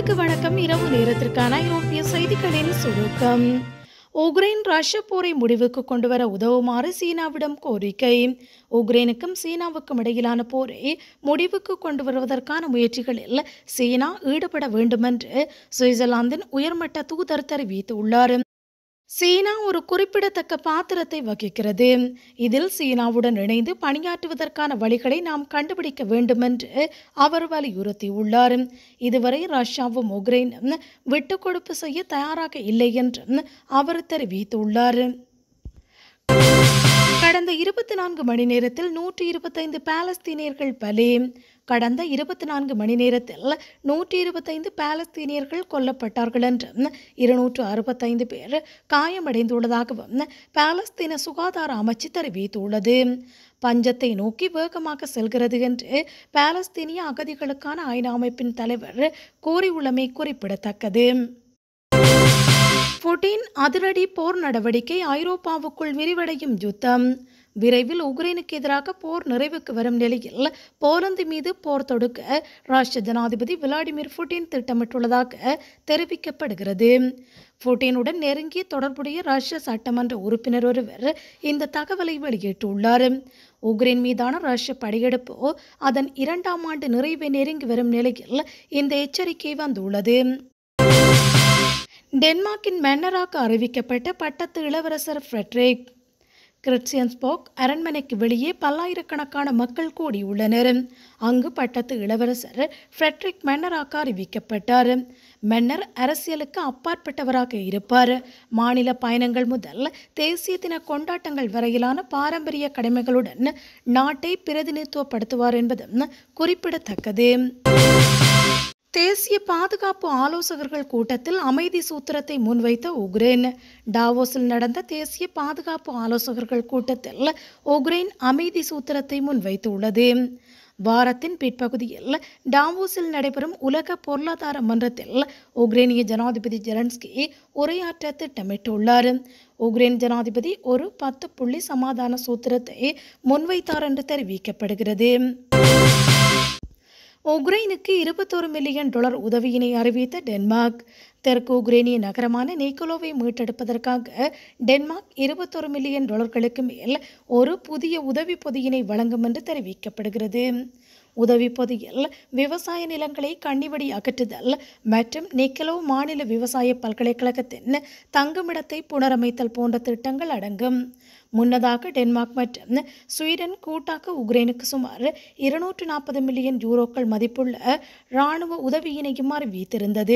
நேர்களுக்கு வணக்கம் இரவு நேரத்திற்கான ஐரோப்பிய செய்திகளின் சுருக்கம் உக்ரைன் ரஷ்ய போரை முடிவுக்கு கொண்டுவர உதவுமாறு சீனாவிடம் கோரிக்கை உக்ரைனுக்கும் சீனாவுக்கும் இடையிலான போரை முடிவுக்கு கொண்டு வருவதற்கான முயற்சிகளில் சீனா ஈடுபட வேண்டுமென்று சுவிட்சர்லாந்தின் உயர்மட்ட தூதர் தெரிவித்துள்ளார் சீனா ஒரு குறிப்பிடத்தக்க பாத்திரத்தை வகிக்கிறது இதில் சீனாவுடன் இணைந்து பணியாற்றுவதற்கான வழிகளை நாம் கண்டுபிடிக்க வேண்டும் என்று அவர் வலியுறுத்தியுள்ளார் இதுவரை ரஷ்யாவும் உக்ரைனும் விட்டுக் கொடுப்பு செய்ய தயாராக இல்லை என்றும் அவர் தெரிவித்துள்ளார் கடந்த இருபத்தி நான்கு மணி நேரத்தில் நூற்றி இருபத்தைந்து பாலஸ்தீனியர்கள் பலி கடந்த இருபத்தி நான்கு மணி நேரத்தில் நூற்றி இருபத்தைந்து பாலஸ்தீனியர்கள் கொல்லப்பட்டார்கள் என்றும் இருநூற்று அறுபத்தைந்து பேர் காயமடைந்துள்ளதாகவும் பாலஸ்தீன சுகாதார அமைச்சு தெரிவித்துள்ளது பஞ்சத்தை நோக்கி வேகமாக செல்கிறது என்று பாலஸ்தீனிய அகதிகளுக்கான ஐநா அமைப்பின் தலைவர் கூறியுள்ளமை குறிப்பிடத்தக்கது புட்டின் அதிரடி போர் நடவடிக்கை ஐரோப்பாவுக்குள் விரிவடையும் யுத்தம் விரைவில் உக்ரைனுக்கு எதிராக போர் நிறைவுக்கு வரும் நிலையில் போலந்து மீது போர் தொடுக்க ரஷ்ய ஜனாதிபதி விளாடிமிர் புட்டின் திட்டமிட்டுள்ளதாக தெரிவிக்கப்படுகிறது புட்டினுடன் நெருங்கிய தொடர்புடைய ரஷ்ய சட்டமன்ற உறுப்பினர் ஒருவர் இந்த தகவலை வெளியிட்டுள்ளார் உக்ரைன் மீதான ரஷ்ய படையெடுப்பு அதன் இரண்டாம் ஆண்டு நிறைவை நெருங்கி வரும் நிலையில் இந்த எச்சரிக்கை வந்துள்ளது டென்மார்க்கின் மன்னராக அறிவிக்கப்பட்ட பட்டத்து இளவரசர் ஃப்ரெட்ரிக் கிறிஸ்டியன்ஸ்போக் அரண்மனைக்கு வெளியே பல்லாயிரக்கணக்கான மக்கள் கூடியுள்ளனர் அங்கு பட்டத்து இளவரசர் ஃப்ரெட்ரிக் மன்னராக அறிவிக்கப்பட்டார் மன்னர் அரசியலுக்கு அப்பாற்பட்டவராக இருப்பார் மாநில பயணங்கள் முதல் தேசிய தின கொண்டாட்டங்கள் வரையிலான பாரம்பரிய கடமைகளுடன் நாட்டை பிரதிநிதித்துவப்படுத்துவார் என்பதும் குறிப்பிடத்தக்கது தேசிய பாதுகாப்பு ஆலோசகர்கள் கூட்டத்தில் அமைதி சூத்திரத்தை முன்வைத்த உக்ரைன் டாவோஸில் நடந்த தேசிய பாதுகாப்பு ஆலோசகர்கள் கூட்டத்தில் உக்ரைன் அமைதி சூத்திரத்தை முன்வைத்துள்ளது வாரத்தின் பிற்பகுதியில் டாவோஸில் நடைபெறும் உலக பொருளாதார மன்றத்தில் உக்ரைனிய ஜனாதிபதி ஜெலன்ஸ்கி உரையாற்ற திட்டமிட்டுள்ளார் உக்ரைன் ஜனாதிபதி ஒரு பத்து புள்ளி சமாதான சூத்திரத்தை முன்வைத்தார் என்று தெரிவிக்கப்படுகிறது உக்ரைனுக்கு இருபத்தோரு மில்லியன் டாலர் உதவியினை அறிவித்த டென்மார்க் தெற்கு உக்ரைனிய நகரமான நீக்கோலோவை மீட்டெடுப்பதற்காக டென்மார்க் இருபத்தொரு மில்லியன் டாலர்களுக்கு மேல் ஒரு புதிய உதவி பொதியினை வழங்கும் என்று தெரிவிக்கப்படுகிறது உதவி பொதியில் விவசாய நிலங்களை கண்ணிவடி அகற்றுதல் மற்றும் நிக்கலோ மாநில விவசாய பல்கலைக்கழகத்தின் தங்குமிடத்தை புனரமைத்தல் போன்ற திட்டங்கள் அடங்கும் முன்னதாக டென்மார்க் மற்றும் ஸ்வீடன் கூட்டாக உக்ரைனுக்கு சுமார் இருநூற்று நாற்பது மில்லியன் யூரோக்கள் மதிப்புள்ள இராணுவ உதவியினையும் அறிவித்திருந்தது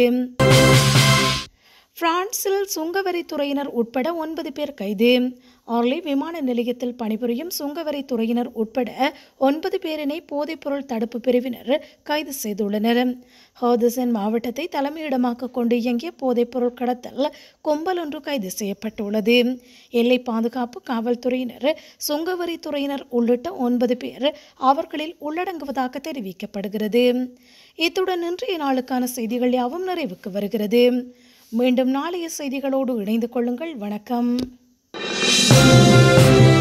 பிரான்சில் சுங்கவரித்துறையினர் உட்பட ஒன்பது பேர் கைது ஆர்லி விமான நிலையத்தில் பணிபுரியும் சுங்கவரித்துறையினர் உட்பட ஒன்பது பேரினை போதைப்பொருள் தடுப்பு பிரிவினர் கைது செய்துள்ளனர் ஹர்தசன் மாவட்டத்தை தலைமையிடமாக கொண்டு இயங்கிய போதைப்பொருள் கடத்தல் கும்பல் ஒன்று கைது செய்யப்பட்டுள்ளது எல்லை பாதுகாப்பு காவல்துறையினர் சுங்கவரித்துறையினர் உள்ளிட்ட ஒன்பது பேர் அவர்களில் உள்ளடங்குவதாக தெரிவிக்கப்படுகிறது இத்துடன் இன்றைய நாளுக்கான செய்திகள் யாவும் நிறைவுக்கு வருகிறது மீண்டும் நாளைய செய்திகளோடு இணைந்து கொள்ளுங்கள் வணக்கம்